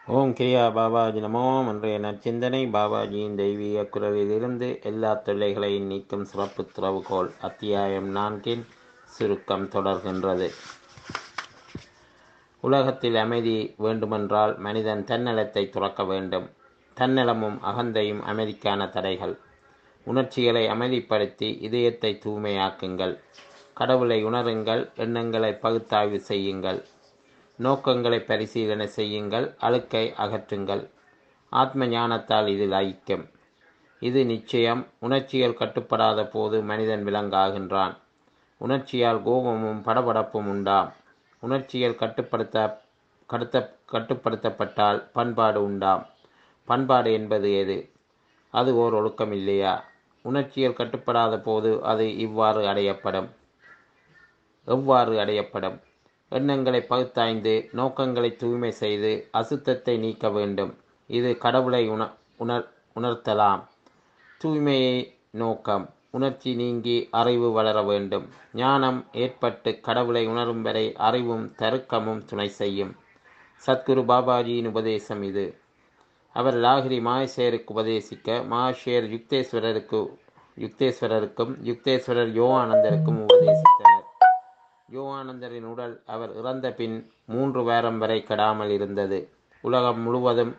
ஓம் கிரியா பாபாஜி நமோ இன்றைய நற்சிந்தனை பாபாஜியின் தெய்வீக குரலிலிருந்து எல்லா தொல்லைகளையும் நீக்கும் சிறப்பு திறவுகோல் அத்தியாயம் நான்கின் சுருக்கம் தொடர்கின்றது உலகத்தில் அமைதி வேண்டுமென்றால் மனிதன் தன்னலத்தை துறக்க வேண்டும் தன்னலமும் அகந்தையும் அமைதிக்கான தடைகள் உணர்ச்சிகளை அமைதிப்படுத்தி இதயத்தை தூய்மையாக்குங்கள் கடவுளை உணருங்கள் எண்ணங்களை பகுத்தாய்வு செய்யுங்கள் நோக்கங்களை பரிசீலனை செய்யுங்கள் அழுக்கை அகற்றுங்கள் ஆத்ம ஞானத்தால் இது லயிக்கும் இது நிச்சயம் உணர்ச்சிகள் கட்டுப்படாத போது மனிதன் விலங்காகின்றான் உணர்ச்சியால் கோபமும் படபடப்பும் உண்டாம் உணர்ச்சிகள் கட்டுப்படுத்த கடுத்த கட்டுப்படுத்தப்பட்டால் பண்பாடு உண்டாம் பண்பாடு என்பது எது அது ஓர் ஒழுக்கம் இல்லையா உணர்ச்சிகள் கட்டுப்படாத போது அது இவ்வாறு அடையப்படும் எவ்வாறு அடையப்படும் எண்ணங்களை பகுத்தாய்ந்து நோக்கங்களை தூய்மை செய்து அசுத்தத்தை நீக்க வேண்டும் இது கடவுளை உண உணர் உணர்த்தலாம் தூய்மையை நோக்கம் உணர்ச்சி நீங்கி அறிவு வளர வேண்டும் ஞானம் ஏற்பட்டு கடவுளை உணரும் வரை அறிவும் தருக்கமும் துணை செய்யும் சத்குரு பாபாஜியின் உபதேசம் இது அவர் லாகிரி மாயசேருக்கு உபதேசிக்க மாஷேர் யுக்தேஸ்வரருக்கு யுக்தேஸ்வரருக்கும் யுக்தேஸ்வரர் யோகானந்தருக்கும் உபதேசித்தனர் யோகானந்தரின் உடல் அவர் இறந்த பின் மூன்று வாரம் வரை கெடாமல் இருந்தது உலகம் முழுவதும்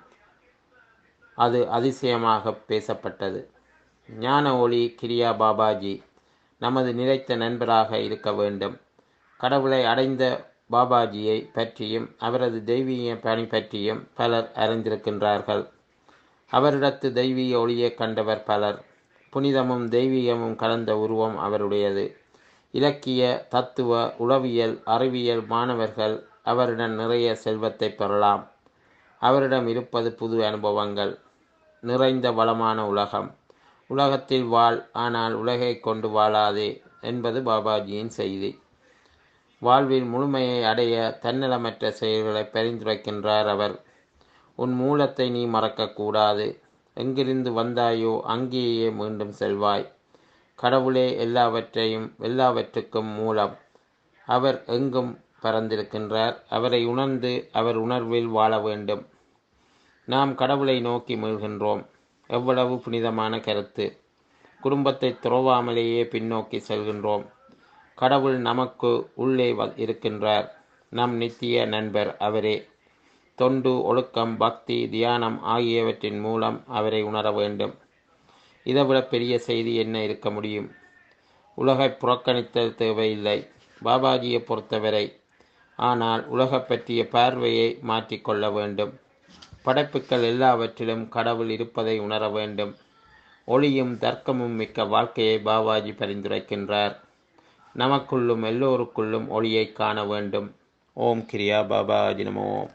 அது அதிசயமாக பேசப்பட்டது ஞான ஒளி கிரியா பாபாஜி நமது நிலைத்த நண்பராக இருக்க வேண்டும் கடவுளை அடைந்த பாபாஜியை பற்றியும் அவரது தெய்வீக பணி பற்றியும் பலர் அறிந்திருக்கின்றார்கள் அவரிடத்து தெய்வீக ஒளியை கண்டவர் பலர் புனிதமும் தெய்வீகமும் கலந்த உருவம் அவருடையது இலக்கிய தத்துவ உளவியல் அறிவியல் மாணவர்கள் அவரிடம் நிறைய செல்வத்தை பெறலாம் அவரிடம் இருப்பது புது அனுபவங்கள் நிறைந்த வளமான உலகம் உலகத்தில் வாழ் ஆனால் உலகை கொண்டு வாழாதே என்பது பாபாஜியின் செய்தி வாழ்வில் முழுமையை அடைய தன்னலமற்ற செயல்களை பரிந்துரைக்கின்றார் அவர் உன் மூலத்தை நீ மறக்கக்கூடாது எங்கிருந்து வந்தாயோ அங்கேயே மீண்டும் செல்வாய் கடவுளே எல்லாவற்றையும் எல்லாவற்றுக்கும் மூலம் அவர் எங்கும் பறந்திருக்கின்றார் அவரை உணர்ந்து அவர் உணர்வில் வாழ வேண்டும் நாம் கடவுளை நோக்கி மீள்கின்றோம் எவ்வளவு புனிதமான கருத்து குடும்பத்தை துறவாமலேயே பின்னோக்கி செல்கின்றோம் கடவுள் நமக்கு உள்ளே இருக்கின்றார் நம் நித்திய நண்பர் அவரே தொண்டு ஒழுக்கம் பக்தி தியானம் ஆகியவற்றின் மூலம் அவரை உணர வேண்டும் இதைவிட பெரிய செய்தி என்ன இருக்க முடியும் உலகை புறக்கணித்தல் தேவையில்லை பாபாஜியை பொறுத்தவரை ஆனால் உலக பற்றிய பார்வையை மாற்றிக்கொள்ள வேண்டும் படைப்புகள் எல்லாவற்றிலும் கடவுள் இருப்பதை உணர வேண்டும் ஒளியும் தர்க்கமும் மிக்க வாழ்க்கையை பாபாஜி பரிந்துரைக்கின்றார் நமக்குள்ளும் எல்லோருக்குள்ளும் ஒளியை காண வேண்டும் ஓம் கிரியா பாபாஜி நமோ